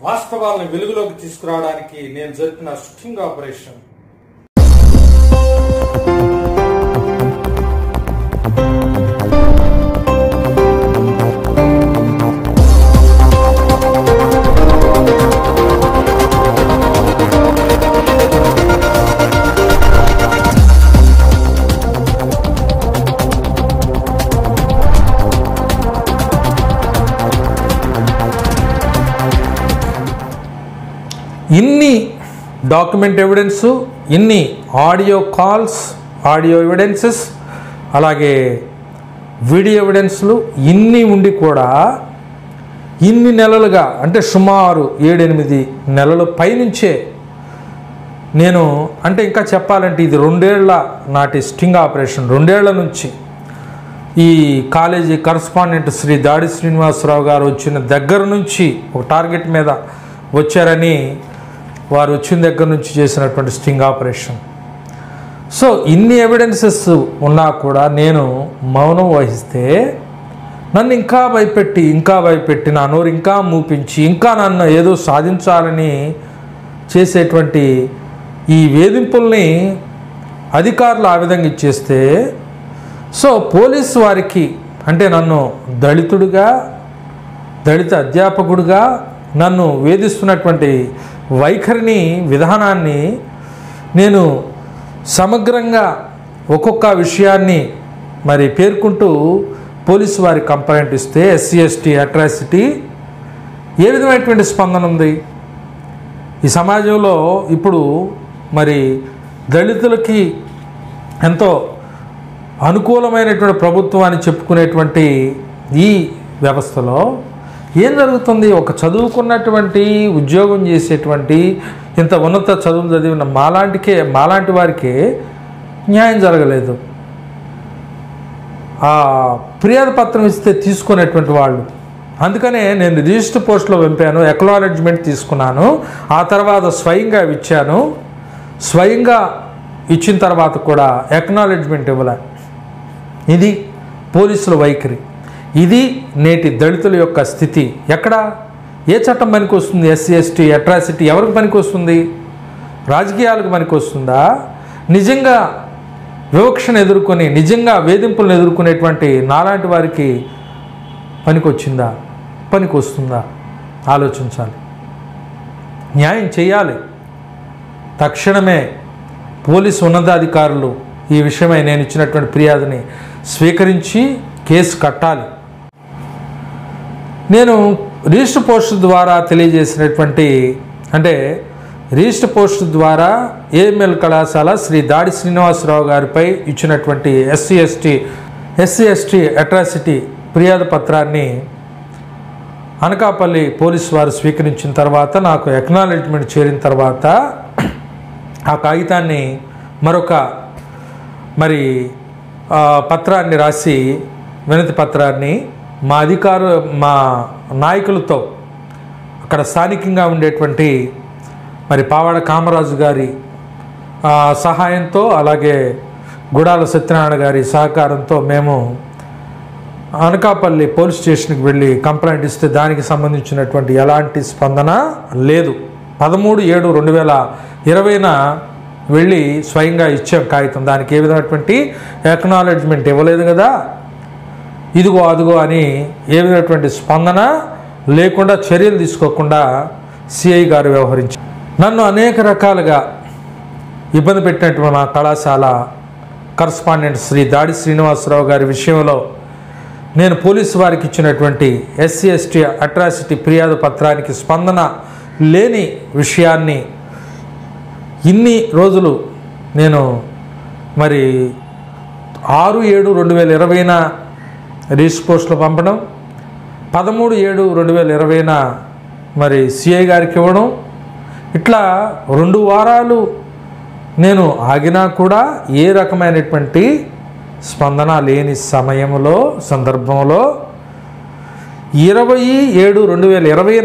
వాస్తవాలను వెలుగులోకి తీసుకురావడానికి నేను జరిపిన స్టింగ్ ఆపరేషన్ ఇన్ని డాక్యుమెంట్ ఎవిడెన్స్ ఇన్ని ఆడియో కాల్స్ ఆడియో ఎవిడెన్సెస్ అలాగే వీడియో ఎవిడెన్స్లు ఇన్ని ఉండి కూడా ఇన్ని నెలలుగా అంటే సుమారు ఏడెనిమిది నెలల పైనుంచే నేను అంటే ఇంకా చెప్పాలంటే ఇది రెండేళ్ల నాటి స్టింగ్ ఆపరేషన్ రెండేళ్ల నుంచి ఈ కాలేజీ కరస్పాండెంట్ శ్రీ దాడి శ్రీనివాసరావు గారు వచ్చిన దగ్గర నుంచి ఒక టార్గెట్ మీద వచ్చారని వారు వచ్చిన దగ్గర నుంచి చేసినటువంటి స్టింగ్ ఆపరేషన్ సో ఇన్ని ఎవిడెన్సెస్ ఉన్నా కూడా నేను మౌనం వహిస్తే నన్ను ఇంకా భయపెట్టి ఇంకా భయపెట్టి నా నోరు ఇంకా మూపించి ఇంకా నన్ను ఏదో సాధించాలని చేసేటువంటి ఈ వేధింపుల్ని అధికారులు ఆ విధంగా ఇచ్చేస్తే సో పోలీసు వారికి అంటే నన్ను దళితుడిగా దళిత అధ్యాపకుడిగా నన్ను వేధిస్తున్నటువంటి వైఖరిని విధానాన్ని నేను సమగ్రంగా ఒక్కొక్క విషయాన్ని మరి పేర్కొంటూ పోలీసు వారి కంప్లైంట్ ఇస్తే ఎస్సీ ఎస్టీ అట్రాసిటీ ఏ విధమైనటువంటి స్పందన ఉంది ఈ సమాజంలో ఇప్పుడు మరి దళితులకి ఎంతో అనుకూలమైనటువంటి ప్రభుత్వం అని చెప్పుకునేటువంటి ఈ వ్యవస్థలో ఏం జరుగుతుంది ఒక చదువుకున్నటువంటి ఉద్యోగం చేసేటువంటి ఇంత ఉన్నత చదువులు చదివిన మాలాంటికే మాలాంటి వారికే న్యాయం జరగలేదు ఆ ఫిర్యాదు పత్రం ఇస్తే తీసుకునేటువంటి వాళ్ళు అందుకనే నేను రిజిస్టర్ పోస్ట్లో పంపాను ఎక్నాలెడ్జ్మెంట్ తీసుకున్నాను ఆ తర్వాత స్వయంగా ఇచ్చాను స్వయంగా ఇచ్చిన తర్వాత కూడా ఎక్నాలెడ్జ్మెంట్ ఇవ్వలే ఇది పోలీసుల వైఖరి ఇది నేటి దళితుల యొక్క స్థితి ఎక్కడ ఏ చట్టం పనికి వస్తుంది ఎస్సీ ఎస్టీ అట్రాసిటీ ఎవరికి పనికి వస్తుంది రాజకీయాలకు పనికి వస్తుందా నిజంగా వివక్షను ఎదుర్కొని నిజంగా వేధింపులను ఎదుర్కొనేటువంటి నాలాంటి వారికి పనికొచ్చిందా పనికి వస్తుందా ఆలోచించాలి న్యాయం చేయాలి తక్షణమే పోలీసు ఉన్నతాధికారులు ఈ విషయమై నేను ఇచ్చినటువంటి ఫిర్యాదుని స్వీకరించి కేసు కట్టాలి నేను రిజిస్టర్ పోస్ట్ ద్వారా తెలియజేసినటువంటి అంటే రిజిస్టర్ పోస్ట్ ద్వారా ఏఎంఎల్ కళాశాల శ్రీ దాడి శ్రీనివాసరావు గారిపై ఇచ్చినటువంటి SC ST SC ST atrocity ఫిర్యాదు పత్రాన్ని అనకాపల్లి పోలీసు వారు స్వీకరించిన తర్వాత నాకు ఎక్నాలెడ్జ్మెంట్ చేరిన తర్వాత ఆ కాగితాన్ని మరొక మరి ఆ, పత్రాన్ని రాసి వినతి పత్రాన్ని మా అధికారు మా నాయకులతో అక్కడ స్థానికంగా ఉండేటువంటి మరి పావాడ కామరాజు గారి ఆ, సహాయంతో అలాగే గుడాల సత్యనారాయణ గారి సహకారంతో మేము అనకాపల్లి పోలీస్ స్టేషన్కి వెళ్ళి కంప్లైంట్ ఇస్తే దానికి సంబంధించినటువంటి ఎలాంటి స్పందన లేదు పదమూడు ఏడు రెండు వేల ఇరవైన వెళ్ళి స్వయంగా ఇచ్చాం కాగితం దానికి ఏ విధమైనటువంటి ఎక్నాలెడ్జ్మెంట్ ఇవ్వలేదు కదా ఇదిగో అదిగో అని ఏ విధమైనటువంటి స్పందన లేకుండా చర్యలు తీసుకోకుండా సిఐ గారు వ్యవహరించారు నన్ను అనేక రకాలుగా ఇబ్బంది పెట్టినటువంటి మా కళాశాల కరస్పాండెంట్ శ్రీ దాడి శ్రీనివాసరావు గారి విషయంలో నేను పోలీసు వారికి ఇచ్చినటువంటి ఎస్సీ ఎస్టీ అట్రాసిటీ ఫిర్యాదు పత్రానికి స్పందన లేని విషయాన్ని ఇన్ని రోజులు నేను మరి ఆరు ఏడు రెండు వేల ఇరవైన రిజిస్టర్ పోస్టులో పంపడం పదమూడు ఏడు రెండు వేల ఇరవైన మరి సిఐ గారికి ఇవ్వడం ఇట్లా రెండు వారాలు నేను ఆగినా కూడా ఏ రకమైనటువంటి స్పందన లేని సమయంలో సందర్భంలో ఇరవై ఏడు రెండు వేల ఇరవైన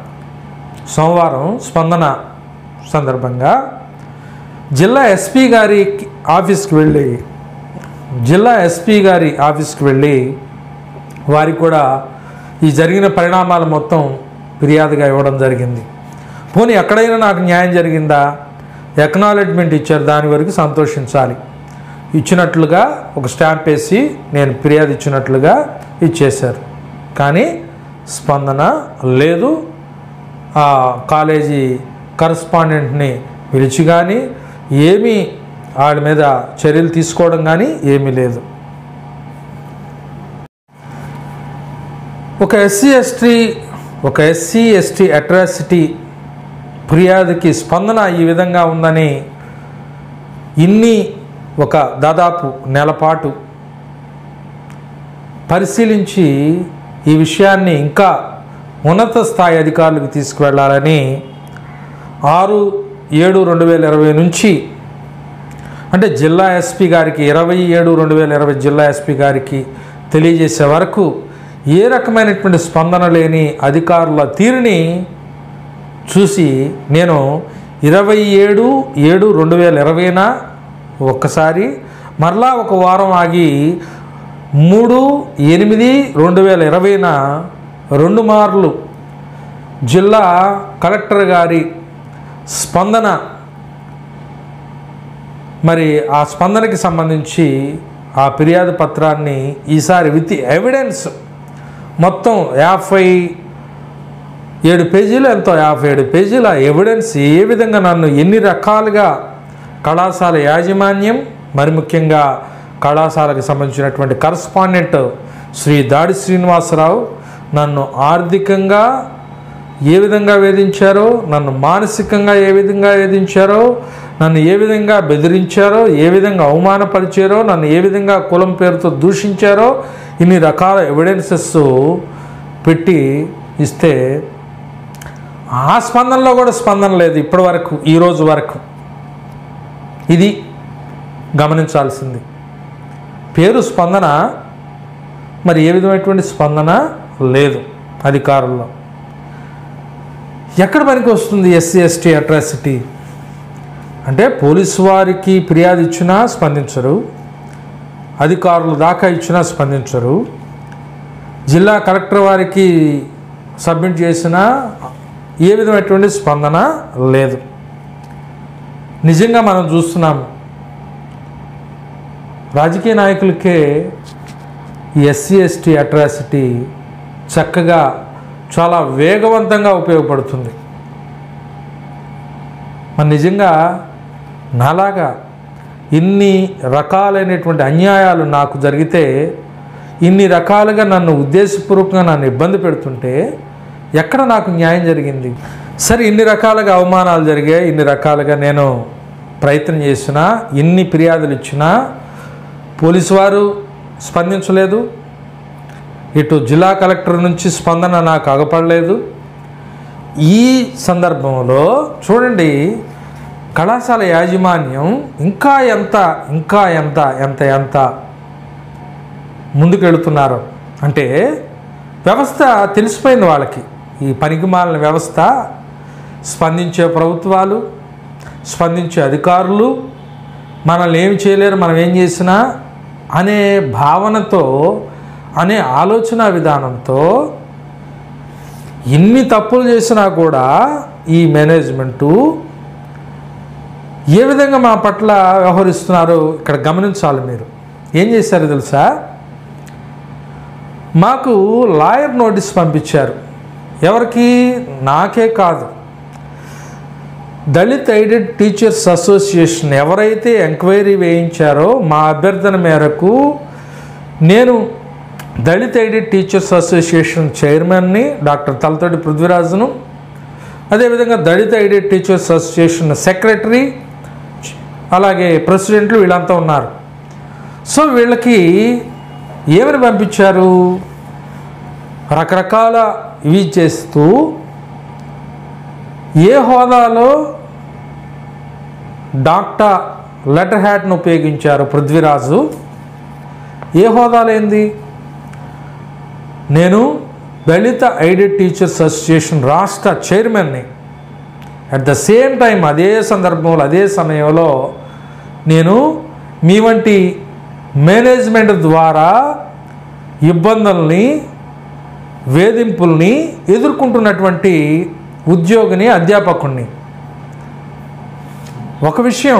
సోమవారం స్పందన సందర్భంగా జిల్లా ఎస్పీ గారి ఆఫీస్కి వెళ్ళి జిల్లా ఎస్పీ గారి ఆఫీస్కి వెళ్ళి వారికి కూడా ఈ జరిగిన పరిణామాలు మొత్తం ఫిర్యాదుగా ఇవ్వడం జరిగింది పోనీ ఎక్కడైనా నాకు న్యాయం జరిగిందా ఎక్నాలెడ్జ్మెంట్ ఇచ్చారు దాని వరకు సంతోషించాలి ఇచ్చినట్లుగా ఒక స్టాంప్ వేసి నేను ఫిర్యాదు ఇచ్చినట్లుగా ఇచ్చేశారు కానీ స్పందన లేదు ఆ కాలేజీ కరస్పాండెంట్ని పిలిచి కానీ ఏమీ వాళ్ళ మీద చర్యలు తీసుకోవడం కానీ ఏమీ లేదు ఒక ఎస్సీ ఎస్టీ ఒక ఎస్సీ ఎస్టీ అట్రాసిటీ ఫిర్యాదుకి స్పందన ఈ విధంగా ఉందని ఇన్ని ఒక దాదాపు నెలపాటు పరిశీలించి ఈ విషయాన్ని ఇంకా ఉన్నత స్థాయి అధికారులకు తీసుకువెళ్ళాలని ఆరు ఏడు రెండు వేల ఇరవై నుంచి అంటే జిల్లా ఎస్పీ గారికి ఇరవై ఏడు రెండు వేల ఇరవై జిల్లా ఎస్పీ గారికి తెలియజేసే వరకు ఏ రకమైనటువంటి స్పందన లేని అధికారుల తీరుని చూసి నేను ఇరవై ఏడు ఏడు రెండు వేల ఇరవైన ఒక్కసారి మరలా ఒక వారం ఆగి మూడు ఎనిమిది రెండు వేల ఇరవైన రెండు మార్లు జిల్లా కలెక్టర్ గారి స్పందన మరి ఆ స్పందనకి సంబంధించి ఆ ఫిర్యాదు పత్రాన్ని ఈసారి విత్ ఎవిడెన్స్ మొత్తం యాభై ఏడు పేజీలు ఎంతో యాభై ఏడు పేజీల ఎవిడెన్స్ ఏ విధంగా నన్ను ఎన్ని రకాలుగా కళాశాల యాజమాన్యం మరి ముఖ్యంగా కళాశాలకు సంబంధించినటువంటి కరస్పాండెంట్ శ్రీ దాడి శ్రీనివాసరావు నన్ను ఆర్థికంగా ఏ విధంగా వేధించారో నన్ను మానసికంగా ఏ విధంగా వేధించారో నన్ను ఏ విధంగా బెదిరించారో ఏ విధంగా అవమానపరిచారో నన్ను ఏ విధంగా కులం పేరుతో దూషించారో ఇన్ని రకాల ఎవిడెన్సెస్ పెట్టి ఇస్తే ఆ స్పందనలో కూడా స్పందన లేదు ఇప్పటి వరకు ఈరోజు వరకు ఇది గమనించాల్సింది పేరు స్పందన మరి ఏ విధమైనటువంటి స్పందన లేదు అధికారుల్లో ఎక్కడ పనికి వస్తుంది ఎస్సీ ఎస్టీ అట్రాసిటీ అంటే పోలీసు వారికి ఫిర్యాదు ఇచ్చినా స్పందించరు అధికారులు దాకా ఇచ్చినా స్పందించరు జిల్లా కలెక్టర్ వారికి సబ్మిట్ చేసినా ఏ విధమైనటువంటి స్పందన లేదు నిజంగా మనం చూస్తున్నాం రాజకీయ నాయకులకే ఎస్సీ ఎస్టీ అట్రాసిటీ చక్కగా చాలా వేగవంతంగా ఉపయోగపడుతుంది మరి నిజంగా నాలాగా ఇన్ని రకాలైనటువంటి అన్యాయాలు నాకు జరిగితే ఇన్ని రకాలుగా నన్ను ఉద్దేశపూర్వకంగా నన్ను ఇబ్బంది పెడుతుంటే ఎక్కడ నాకు న్యాయం జరిగింది సరే ఇన్ని రకాలుగా అవమానాలు జరిగాయి ఇన్ని రకాలుగా నేను ప్రయత్నం చేసినా ఇన్ని ఫిర్యాదులు ఇచ్చినా పోలీసు వారు స్పందించలేదు ఇటు జిల్లా కలెక్టర్ నుంచి స్పందన నాకు అగపడలేదు ఈ సందర్భంలో చూడండి కళాశాల యాజమాన్యం ఇంకా ఎంత ఇంకా ఎంత ఎంత ఎంత ముందుకెళ్తున్నారు అంటే వ్యవస్థ తెలిసిపోయింది వాళ్ళకి ఈ పనికిమాలిన వ్యవస్థ స్పందించే ప్రభుత్వాలు స్పందించే అధికారులు మనల్ని ఏమి చేయలేరు మనం ఏం చేసినా అనే భావనతో అనే ఆలోచన విధానంతో ఎన్ని తప్పులు చేసినా కూడా ఈ మేనేజ్మెంటు ఏ విధంగా మా పట్ల వ్యవహరిస్తున్నారో ఇక్కడ గమనించాలి మీరు ఏం చేశారు తెలుసా మాకు లాయర్ నోటీస్ పంపించారు ఎవరికి నాకే కాదు దళిత్ ఎయిడెడ్ టీచర్స్ అసోసియేషన్ ఎవరైతే ఎంక్వైరీ వేయించారో మా అభ్యర్థన మేరకు నేను దళిత్ ఎయిడెడ్ టీచర్స్ అసోసియేషన్ చైర్మన్ని డాక్టర్ తలతోటి పృథ్వీరాజును అదేవిధంగా దళిత ఎయిడెడ్ టీచర్స్ అసోసియేషన్ సెక్రటరీ అలాగే ప్రెసిడెంట్లు వీళ్ళంతా ఉన్నారు సో వీళ్ళకి ఏమని పంపించారు రకరకాల ఇవి చేస్తూ ఏ హోదాలో డాక్టర్ లెటర్ హ్యాట్ను ఉపయోగించారు పృథ్వీరాజు ఏ హోదాలో ఏంది నేను దళిత ఎయిడెడ్ టీచర్స్ అసోసియేషన్ రాష్ట్ర చైర్మన్ని అట్ ద సేమ్ టైం అదే సందర్భంలో అదే సమయంలో నేను మీ వంటి మేనేజ్మెంట్ ద్వారా ఇబ్బందుల్ని వేధింపుల్ని ఎదుర్కొంటున్నటువంటి ఉద్యోగిని అధ్యాపకుణ్ణి ఒక విషయం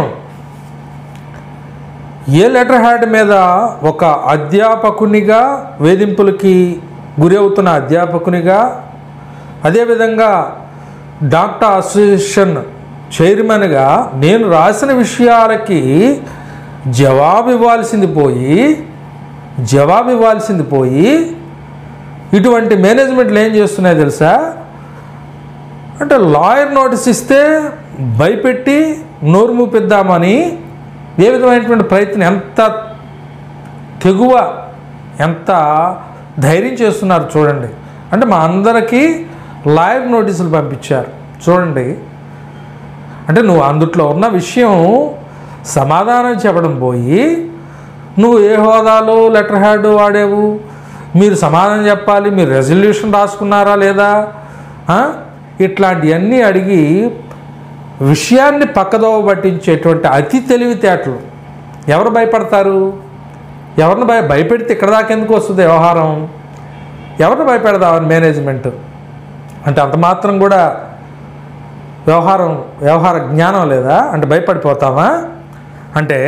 ఏ లెటర్ హ్యాడ్ మీద ఒక అధ్యాపకునిగా వేధింపులకి గురి అవుతున్న అధ్యాపకునిగా అదేవిధంగా డాక్టర్ అసోసియేషన్ చైర్మన్గా నేను రాసిన విషయాలకి జవాబు ఇవ్వాల్సింది పోయి జవాబు ఇవ్వాల్సింది పోయి ఇటువంటి మేనేజ్మెంట్లు ఏం చేస్తున్నాయో తెలుసా అంటే లాయర్ నోటీస్ ఇస్తే భయపెట్టి నోరు మూపిద్దామని ఏ విధమైనటువంటి ప్రయత్నం ఎంత తెగువ ఎంత ధైర్యం చేస్తున్నారు చూడండి అంటే మా అందరికీ లాయర్ నోటీసులు పంపించారు చూడండి అంటే నువ్వు అందుట్లో ఉన్న విషయం సమాధానం చెప్పడం పోయి నువ్వు ఏ హోదాలో లెటర్ హ్యాడ్ వాడేవు మీరు సమాధానం చెప్పాలి మీరు రెజల్యూషన్ రాసుకున్నారా లేదా ఆ? ఇట్లాంటివన్నీ అడిగి విషయాన్ని పక్కదోవ పట్టించేటువంటి అతి తెలివితేటలు ఎవరు భయపడతారు ఎవరిని భయ భయపెడితే ఇక్కడ దాకా ఎందుకు వస్తుంది వ్యవహారం ఎవరిని భయపెడదామని మేనేజ్మెంట్ అంటే అంత మాత్రం కూడా వ్యవహారం వ్యవహార జ్ఞానం లేదా అంటే భయపడిపోతామా అంటే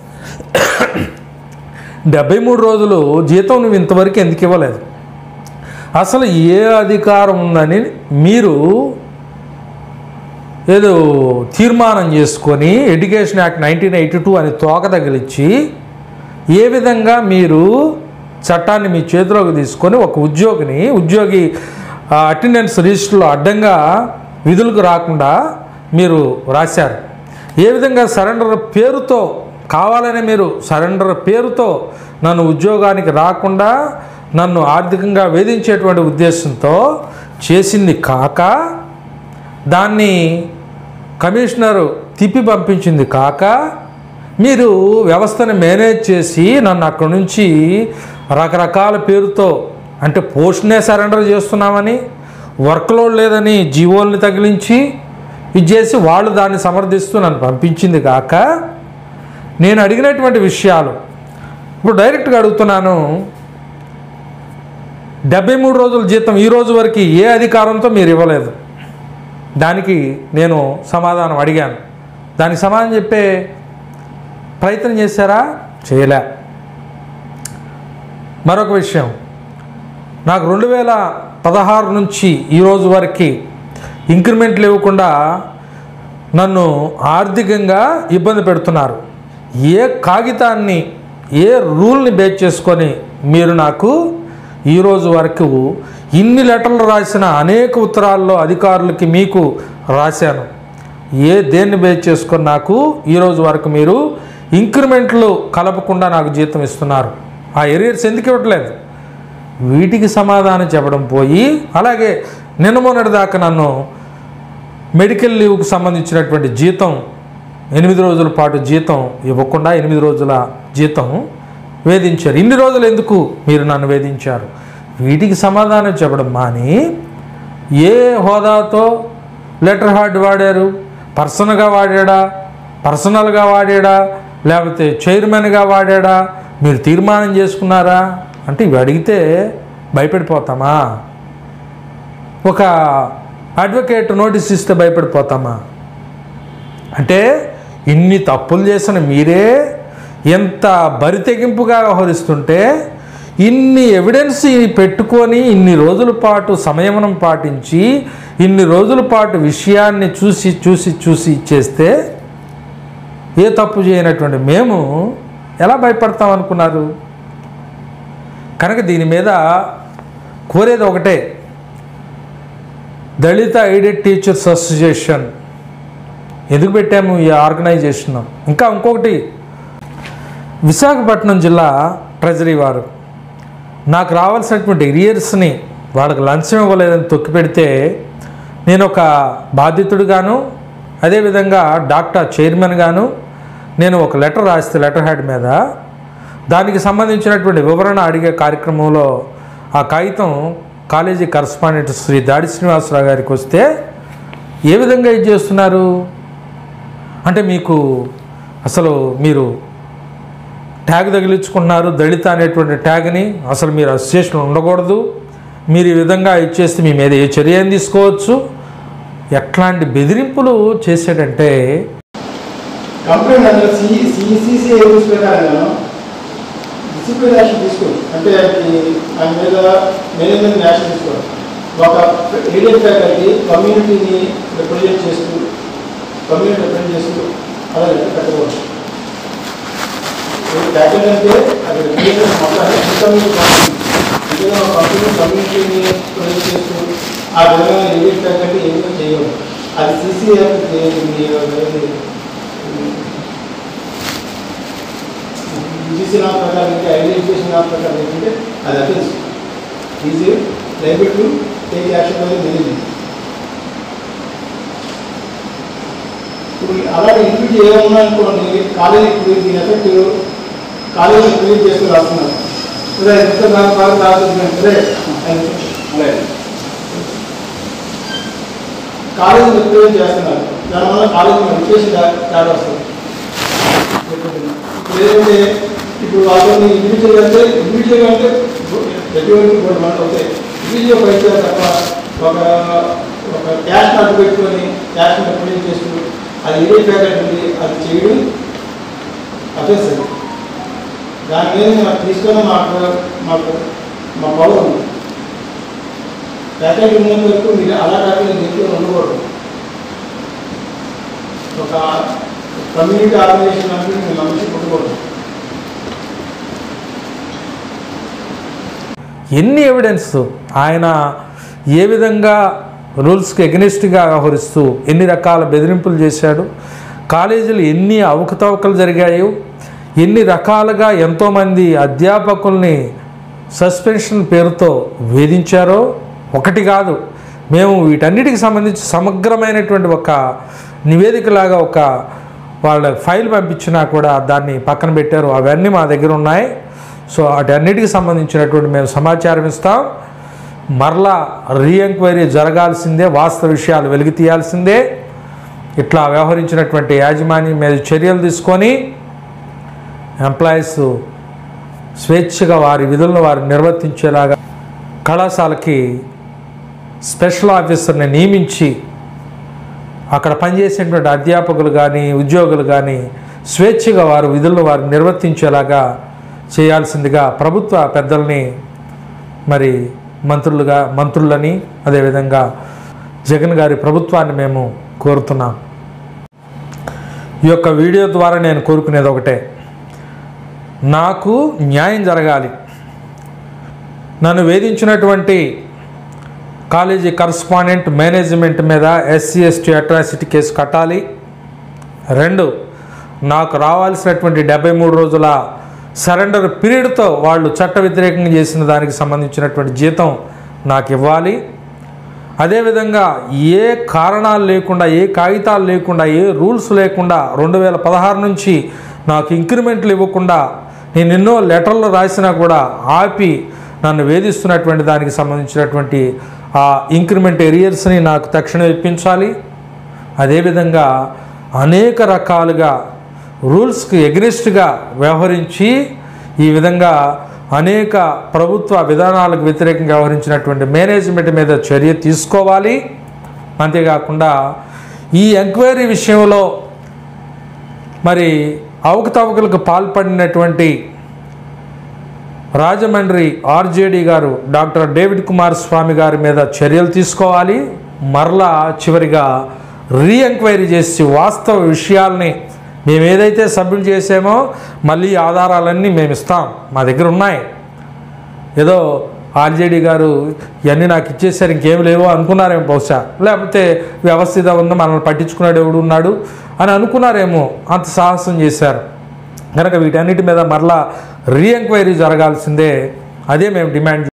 డెబ్బై మూడు రోజులు జీతం నువ్వు ఇంతవరకు ఎందుకు ఇవ్వలేదు అసలు ఏ అధికారం ఉందని మీరు ఏదో తీర్మానం చేసుకొని education act nineteen eighty two అని తోక తగిలిచ్చి ఏ విధంగా మీరు చట్టాన్ని మీ చేతిలోకి తీసుకొని ఒక ఉద్యోగిని ఉద్యోగి అటెండెన్స్ రిజిస్టర్లో అడ్డంగా విధులకు రాకుండా మీరు రాశారు ఏ విధంగా సరెండర్ పేరుతో కావాలనే మీరు సరెండర్ పేరుతో నన్ను ఉద్యోగానికి రాకుండా నన్ను ఆర్థికంగా వేధించేటువంటి ఉద్దేశంతో చేసింది కాక దాన్ని కమిషనరు తిప్పి పంపించింది కాక మీరు వ్యవస్థను మేనేజ్ చేసి నన్ను అక్కడి నుంచి రకరకాల పేరుతో అంటే పోస్ట్నే సరెండర్ చేస్తున్నామని వర్క్లోడ్ లేదని జీవోల్ని తగిలించి ఇది చేసి వాళ్ళు దాన్ని సమర్థిస్తూ నన్ను పంపించింది కాక నేను అడిగినటువంటి విషయాలు ఇప్పుడు డైరెక్ట్గా అడుగుతున్నాను డెబ్బై మూడు రోజుల జీతం ఈ రోజు వరకు ఏ అధికారంతో మీరు ఇవ్వలేదు దానికి నేను సమాధానం అడిగాను దానికి సమాధానం చెప్పే ప్రయత్నం చేశారా చేయలే మరొక విషయం నాకు రెండు వేల పదహారు నుంచి ఈ రోజు వరకు ఇంక్రిమెంట్లు ఇవ్వకుండా నన్ను ఆర్థికంగా ఇబ్బంది పెడుతున్నారు ఏ కాగితాన్ని ఏ రూల్ని బేస్ చేసుకొని మీరు నాకు ఈరోజు వరకు ఇన్ని లెటర్లు రాసిన అనేక ఉత్తరాల్లో అధికారులకి మీకు రాశాను ఏ దేన్ని బేస్ చేసుకొని నాకు ఈరోజు వరకు మీరు ఇంక్రిమెంట్లు కలపకుండా నాకు జీతం ఇస్తున్నారు ఆ ఎరియర్స్ ఎందుకు ఇవ్వట్లేదు వీటికి సమాధానం చెప్పడం పోయి అలాగే నిన్న మొన్నటి దాకా నన్ను మెడికల్ లీవ్కి సంబంధించినటువంటి జీతం ఎనిమిది రోజుల పాటు జీతం ఇవ్వకుండా ఎనిమిది రోజుల జీతం వేధించారు ఇన్ని రోజులు ఎందుకు మీరు నన్ను వేధించారు వీటికి సమాధానం చెప్పడం మాని ఏ హోదాతో లెటర్ హార్డ్ వాడారు పర్సనల్గా వాడాడా పర్సనల్గా వాడాడా లేకపోతే చైర్మన్గా వాడాడా మీరు తీర్మానం చేసుకున్నారా అంటే ఇవి అడిగితే భయపడిపోతామా ఒక అడ్వకేట్ నోటీస్ ఇస్తే భయపడిపోతామా అంటే ఇన్ని తప్పులు చేసిన మీరే ఎంత బరితెగింపుగా వ్యవహరిస్తుంటే ఇన్ని ఎవిడెన్స్ పెట్టుకొని ఇన్ని రోజుల పాటు సంయమనం పాటించి ఇన్ని రోజుల పాటు విషయాన్ని చూసి చూసి చూసి ఇచ్చేస్తే ఏ తప్పు చేయనటువంటి మేము ఎలా భయపడతాం అనుకున్నారు కనుక దీని మీద కోరేది ఒకటే దళిత ఎయిడెడ్ టీచర్స్ అసోసియేషన్ ఎందుకు పెట్టాము ఈ ఆర్గనైజేషన్ ఇంకా ఇంకొకటి విశాఖపట్నం జిల్లా ట్రెజరీ వారు నాకు రావాల్సినటువంటి ఎరియర్స్ని వాళ్ళకి లంచం ఇవ్వలేదని తొక్కి పెడితే నేను ఒక బాధితుడిగాను అదేవిధంగా డాక్టర్ చైర్మన్ గాను నేను ఒక లెటర్ రాస్తే లెటర్ హెడ్ మీద దానికి సంబంధించినటువంటి వివరణ అడిగే కార్యక్రమంలో ఆ కాగితం కాలేజీ కరస్పాండెంట్ శ్రీ దాడి శ్రీనివాసరావు గారికి వస్తే ఏ విధంగా ఇది చేస్తున్నారు అంటే మీకు అసలు మీరు ట్యాగ్ తగిలించుకున్నారు దళిత అనేటువంటి ట్యాగ్ని అసలు మీరు అసోసియేషన్ ఉండకూడదు మీరు ఈ విధంగా ఇచ్చేస్తే మీ మీద ఏ చర్య అయినా తీసుకోవచ్చు ఎట్లాంటి బెదిరింపులు చేసాడంటే కంప్లైంట్ అందులో సి సిసిసి రూల్స్ ప్రకారంగా డిసిప్లిన్ యాక్షన్ తీసుకోండి అంటే ఈ ఆయన మీద మేనేజ్మెంట్ యాక్షన్ తీసుకోవాలి ఒక ఏరియల్ ఫ్యాకల్టీ కమ్యూనిటీని రిప్రజెంట్ చేస్తూ కమ్యూనిటీ రిప్రజెంట్ చేస్తూ అలా లెక్క పెట్టకూడదు ఫ్యాకల్టీ అంటే అది రిప్రజెంట్ మొత్తాన్ని కమ్యూనిటీ ఏదైనా ఒక కంపెనీ కమ్యూనిటీని రిప్రజెంట్ చేస్తూ ఆ విధంగా ఏరియల్ ఫ్యాకల్టీ ఏమైనా చేయకూడదు అది సిసిఎఫ్ యూజీసీ నా ప్రకారం అయితే ఐడెంటిఫికేషన్ నా ప్రకారం ఏంటంటే అది offence is liable to take action by the ఇప్పుడు అలాగే ఇంటికి ఏమన్నా అనుకోండి కాలేజీ ఇప్పుడు దీని ఎఫెక్ట్ కాలేజీ క్రియేట్ చేస్తూ రాస్తున్నారు అదే ఎంత నాకు బాగా రాస్తుంది అంటే అలాగే కాలేజీ రిప్రజెంట్ చేస్తున్నారు దానివల్ల కాలేజీ ఎడ్యుకేషన్ తేడా వస్తుంది ఇప్పుడు ఏంటంటే ఇప్పుడు వాళ్ళని ఇండివిజువల్ అంటే ఇండివిజువల్ అంటే ఎటువంటి కూడా మనకు అవుతాయి ఇండివిజువల్ అయితే తప్ప ఒక ఒక క్యాష్ అడ్డు పెట్టుకొని క్యాష్ రిప్రజెంట్ చేస్తూ అది ఏ ఫ్యాకల్టీ ఉంది అది చేయడం అఫెన్స్ అది దాని మీద మాకు తీసుకొని మాకు మాకు మా పవర్ ఉంది ఫ్యాకల్టీ ఉన్నంత వరకు మీరు అలా కాకుండా దీంట్లో ఉండకూడదు ఒక కమ్యూనిటీ ఆర్గనైజేషన్ అంటే మీరు నమ్మకం ఉండకూడదు ఎన్ని ఎవిడెన్స్ ఆయన ఏ విధంగా రూల్స్కి ఎగనిస్ట్గా వ్యవహరిస్తూ ఎన్ని రకాల బెదిరింపులు చేశాడు కాలేజీలు ఎన్ని అవకతవకలు జరిగాయో ఎన్ని రకాలుగా ఎంతోమంది అధ్యాపకుల్ని సస్పెన్షన్ పేరుతో వేధించారో ఒకటి కాదు మేము వీటన్నిటికి సంబంధించి సమగ్రమైనటువంటి ఒక నివేదికలాగా ఒక వాళ్ళ ఫైల్ పంపించినా కూడా దాన్ని పక్కన పెట్టారు అవన్నీ మా దగ్గర ఉన్నాయి సో వాటన్నిటికి సంబంధించినటువంటి మేము సమాచారం ఇస్తాం మరలా రీ ఎంక్వైరీ జరగాల్సిందే వాస్తవ విషయాలు వెలికి తీయాల్సిందే ఇట్లా వ్యవహరించినటువంటి యాజమాన్యం మీద చర్యలు తీసుకొని ఎంప్లాయీస్ స్వేచ్ఛగా వారి విధులను వారు నిర్వర్తించేలాగా కళాశాలకి స్పెషల్ ఆఫీసర్ని నియమించి అక్కడ పనిచేసేటువంటి అధ్యాపకులు కానీ ఉద్యోగులు కానీ స్వేచ్ఛగా వారు విధులను వారు నిర్వర్తించేలాగా చేయాల్సిందిగా ప్రభుత్వ పెద్దల్ని మరి మంత్రులుగా మంత్రులని అదేవిధంగా జగన్ గారి ప్రభుత్వాన్ని మేము కోరుతున్నాం ఈ యొక్క వీడియో ద్వారా నేను కోరుకునేది ఒకటే నాకు న్యాయం జరగాలి నన్ను వేధించినటువంటి కాలేజీ కరస్పాండెంట్ మేనేజ్మెంట్ మీద ఎస్సీ ఎస్టీ అట్రాసిటీ కేసు కట్టాలి రెండు నాకు రావాల్సినటువంటి డెబ్బై మూడు రోజుల సరెండర్ పీరియడ్తో వాళ్ళు చట్ట వ్యతిరేకంగా చేసిన దానికి సంబంధించినటువంటి జీతం నాకు ఇవ్వాలి అదేవిధంగా ఏ కారణాలు లేకుండా ఏ కాగితాలు లేకుండా ఏ రూల్స్ లేకుండా రెండు వేల పదహారు నుంచి నాకు ఇంక్రిమెంట్లు ఇవ్వకుండా నేను ఎన్నో లెటర్లు రాసినా కూడా ఆపి నన్ను వేధిస్తున్నటువంటి దానికి సంబంధించినటువంటి ఆ ఇంక్రిమెంట్ ఎరియర్స్ని నాకు తక్షణం ఇప్పించాలి అదేవిధంగా అనేక రకాలుగా రూల్స్కి ఎగ్నెస్ట్గా వ్యవహరించి ఈ విధంగా అనేక ప్రభుత్వ విధానాలకు వ్యతిరేకంగా వ్యవహరించినటువంటి మేనేజ్మెంట్ మీద చర్య తీసుకోవాలి అంతేకాకుండా ఈ ఎంక్వైరీ విషయంలో మరి అవకతవకలకు పాల్పడినటువంటి రాజమండ్రి ఆర్జేడి గారు డాక్టర్ డేవిడ్ కుమార్ స్వామి గారి మీద చర్యలు తీసుకోవాలి మరలా చివరిగా రీ ఎంక్వైరీ చేసి వాస్తవ విషయాల్ని మేము ఏదైతే సబ్మిట్ చేసామో మళ్ళీ ఈ ఆధారాలన్నీ మేము ఇస్తాం మా దగ్గర ఉన్నాయి ఏదో ఆర్జేడీ గారు ఇవన్నీ నాకు ఇచ్చేసారు ఇంకేం లేవో అనుకున్నారేమో బహుశా లేకపోతే వ్యవస్థిత ఉందో మనల్ని పట్టించుకున్నాడు ఎవడు ఉన్నాడు అని అనుకున్నారేమో అంత సాహసం చేశారు కనుక వీటన్నిటి మీద మరలా రీ ఎంక్వైరీ జరగాల్సిందే అదే మేము డిమాండ్